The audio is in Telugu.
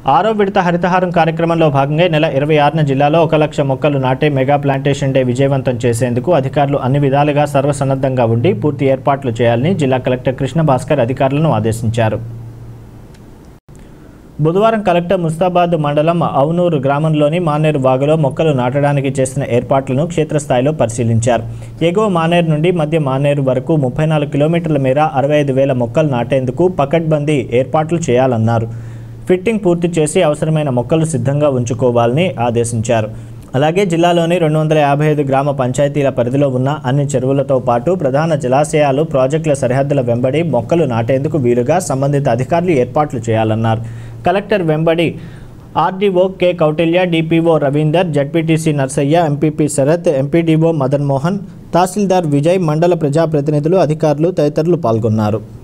ఆరో విడత హరితహారం కార్యక్రమంలో భాగంగా ఈ నెల ఇరవై ఆరున జిల్లాలో ఒక లక్ష మొక్కలు నాటే మెగా ప్లాంటేషన్ డే విజయవంతం చేసేందుకు అధికారులు అన్ని విధాలుగా సర్వసన్నద్ధంగా ఉండి పూర్తి ఏర్పాట్లు చేయాలని జిల్లా కలెక్టర్ కృష్ణ భాస్కర్ అధికారులను ఆదేశించారు బుధవారం కలెక్టర్ ముస్తాబాద్ మండలం అవునూరు గ్రామంలోని మానేరు వాగులో మొక్కలు నాటడానికి చేసిన ఏర్పాట్లను క్షేత్రస్థాయిలో పరిశీలించారు ఎగువ మానేరు నుండి మధ్య మానేరు వరకు ముప్పై నాలుగు కిలోమీటర్ల మేర అరవై ఐదు వేల మొక్కలు నాటేందుకు పకడ్బందీ ఏర్పాట్లు చేయాలన్నారు ఫిట్టింగ్ పూర్తి చేసి అవసరమైన మొక్కలు సిద్ధంగా ఉంచుకోవాలని ఆదేశించారు అలాగే జిల్లాలోని రెండు వందల యాభై ఐదు గ్రామ పంచాయతీల పరిధిలో ఉన్న అన్ని చెరువులతో పాటు ప్రధాన జలాశయాలు ప్రాజెక్టుల సరిహద్దుల వెంబడి మొక్కలు నాటేందుకు వీలుగా సంబంధిత అధికారులు ఏర్పాట్లు చేయాలన్నారు కలెక్టర్ వెంబడి RDO K Kautilya DPO Ravinder ZPTC Narsaiah MPP Sharath MPDO Madan Mohan tahsildar Vijay మండల ప్రజాప్రతినిధులు అధికారులు తదితరులు పాల్గొన్నారు